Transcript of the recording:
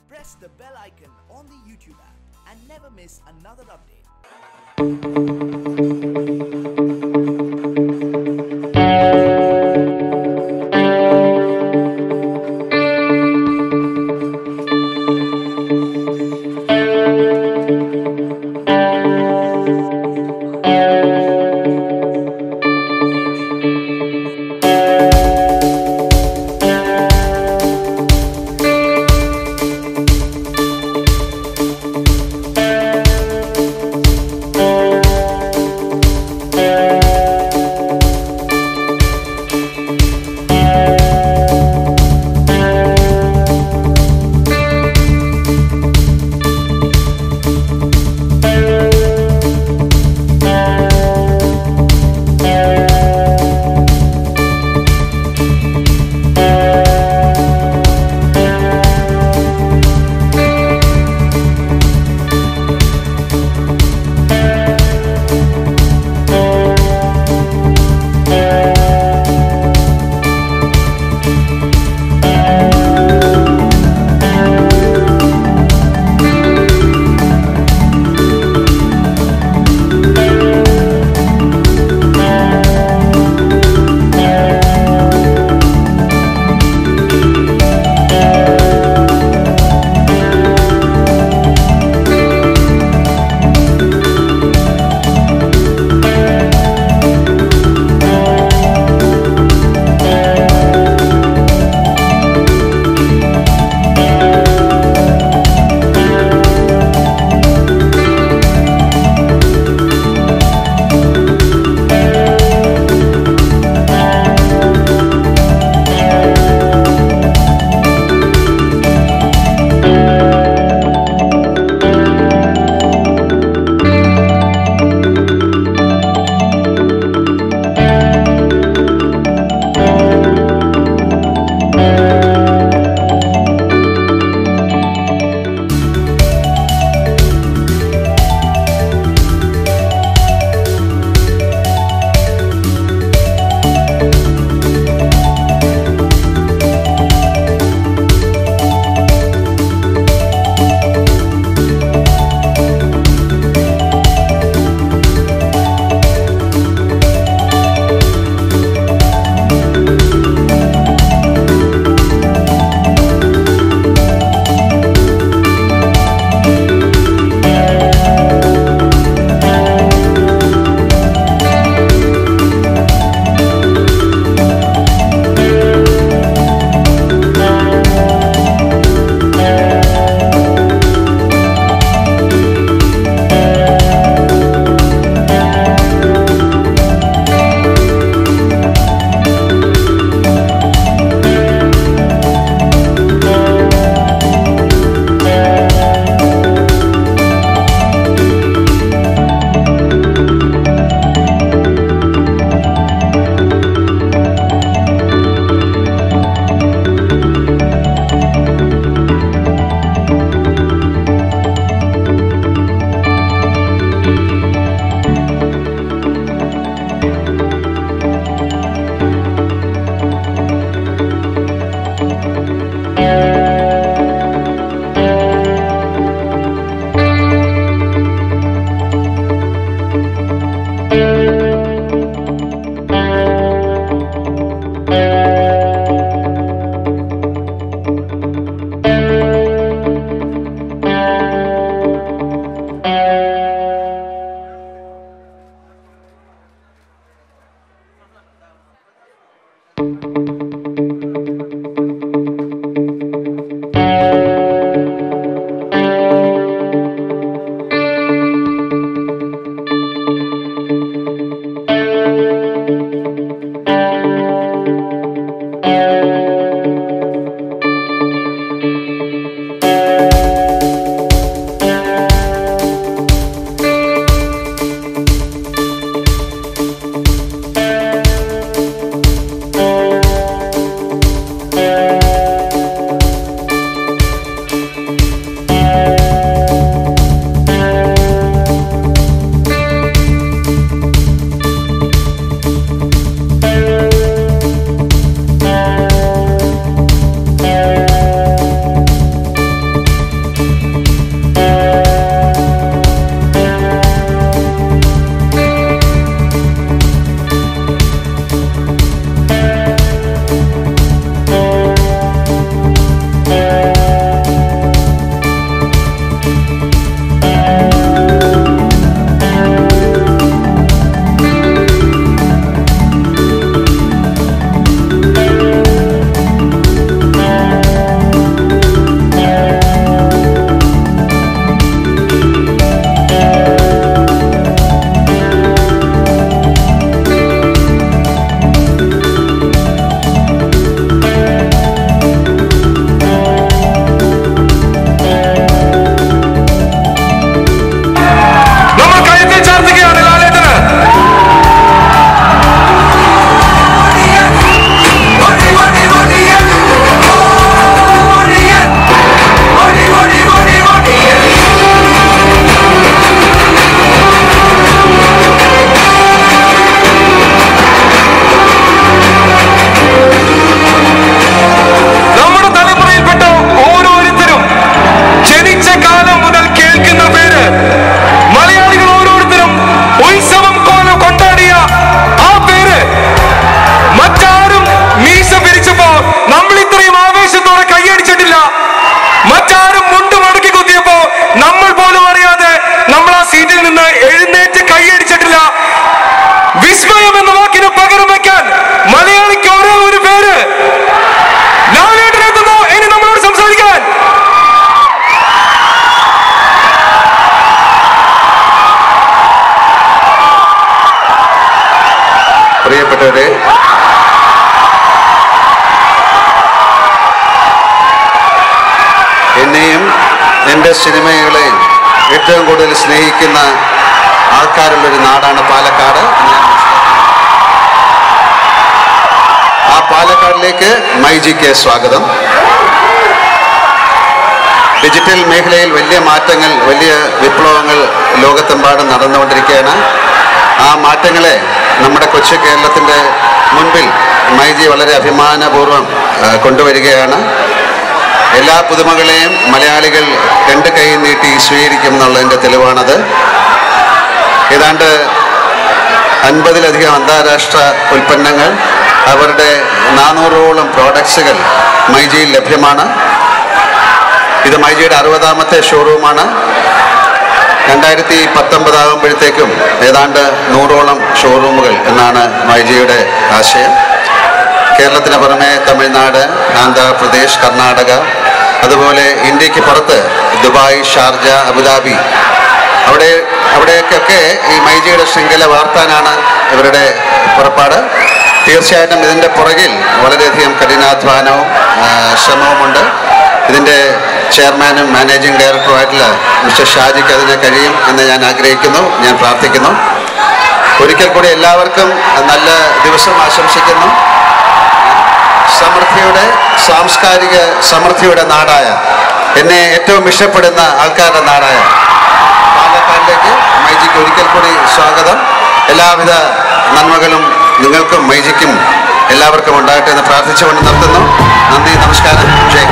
Press the bell icon on the YouTube app and never miss another update. രണ്ട് സിനിമകളെയും ഏറ്റവും കൂടുതൽ സ്നേഹിക്കുന്ന ആൾക്കാരുള്ളൊരു നാടാണ് പാലക്കാട് ആ പാലക്കാടിലേക്ക് മൈജിക്ക് സ്വാഗതം ഡിജിറ്റൽ മേഖലയിൽ വലിയ മാറ്റങ്ങൾ വലിയ വിപ്ലവങ്ങൾ ലോകത്തെമ്പാടും നടന്നുകൊണ്ടിരിക്കുകയാണ് ആ മാറ്റങ്ങളെ നമ്മുടെ കൊച്ചു കേരളത്തിൻ്റെ മുൻപിൽ മൈജി വളരെ അഭിമാനപൂർവ്വം ആ, കൊണ്ടുവരികയാണ് എല്ലാ പുതുമകളെയും മലയാളികൾ രണ്ട് കൈ നീട്ടി സ്വീകരിക്കും എന്നുള്ളതിൻ്റെ തെളിവാണത് ഏതാണ്ട് അൻപതിലധികം അന്താരാഷ്ട്ര ഉൽപ്പന്നങ്ങൾ അവരുടെ നാനൂറോളം പ്രോഡക്ട്സുകൾ മൈജിയിൽ ലഭ്യമാണ് ഇത് മൈജിയുടെ അറുപതാമത്തെ ഷോറൂമാണ് രണ്ടായിരത്തി പത്തൊമ്പതാകുമ്പോഴത്തേക്കും ഏതാണ്ട് നൂറോളം ഷോറൂമുകൾ എന്നാണ് മൈജിയുടെ ആശയം കേരളത്തിന് പുറമെ തമിഴ്നാട് ആന്ധ്രാപ്രദേശ് കർണാടക അതുപോലെ ഇന്ത്യക്ക് പുറത്ത് ദുബായ് ഷാർജ അബുദാബി അവിടെ അവിടേക്കൊക്കെ ഈ മൈജിയുടെ ശൃംഖല വാർത്താനാണ് ഇവരുടെ പുറപ്പാട് തീർച്ചയായിട്ടും ഇതിൻ്റെ പുറകിൽ വളരെയധികം കഠിനാധ്വാനവും ആ, ശ്രമവുമുണ്ട് ഇതിൻ്റെ ചെയർമാനും മാനേജിംഗ് ഡയറക്ടറുമായിട്ടുള്ള മിസ്റ്റർ ഷാജിക്ക് അതിന് കഴിയും എന്ന് ഞാൻ ആഗ്രഹിക്കുന്നു ഞാൻ പ്രാർത്ഥിക്കുന്നു ഒരിക്കൽ കൂടി എല്ലാവർക്കും നല്ല ദിവസം ആശംസിക്കുന്നു സമൃദ്ധിയുടെ സാംസ്കാരിക സമൃദ്ധിയുടെ നാടായ എന്നെ ഏറ്റവും ഇഷ്ടപ്പെടുന്ന ആൾക്കാരുടെ നാടായ പാലക്കാടിലേക്ക് മൈജിക്ക് ഒരിക്കൽ കൂടി സ്വാഗതം എല്ലാവിധ നന്മകളും നിങ്ങൾക്കും മൈജിക്കും എല്ലാവർക്കും ഉണ്ടാകട്ടെ എന്ന് പ്രാർത്ഥിച്ചുകൊണ്ട് നിർത്തുന്നു നന്ദി നമസ്കാരം ജയ്